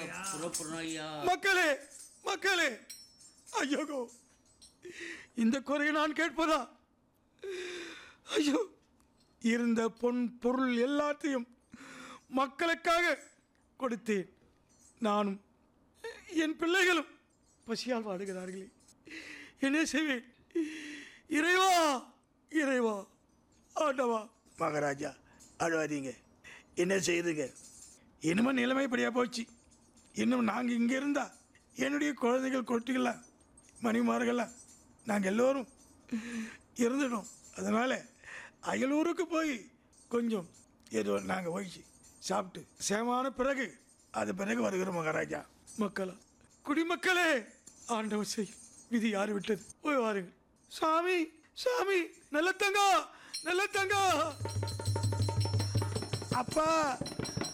புறப்படணும் ஐயா மக்களே மக்களே ஐயோ இந்த குறையை நான் கேட்பதா ஐயோ இருந்த பொன் பொருள் எல்லாத்தையும் மக்களுக்காக கொடுத்தேன் நானும் என் பிள்ளைகளும் பசியால் வாடுகிறார்களே என்ன செய்வேன் இறைவா இறைவா ஆண்டவா மகாராஜா அழுவாதீங்க என்ன செய்யுதுங்க இனிமே நிலைமை இப்படியா போச்சு இன்னும் நாங்கள் இங்கே இருந்தா என்னுடைய குழந்தைகள் கொட்டிக்கலாம் மணிமார்கள்லாம் நாங்கள் எல்லோரும் இருந்துட்டோம் அதனால் அயலூருக்கு போய் கொஞ்சம் ஏதோ நாங்கள் போய் சாப்பிட்டு சேமான பிறகு அது பிறகு வருகிறோம் மகாராஜா மக்களா குடிமக்களே ஆண்டவர் செய் விதி யாரு விட்டது போய் வாருங்கள் சாமி சாமி நல்ல தங்கா நல்ல தங்கா அப்பா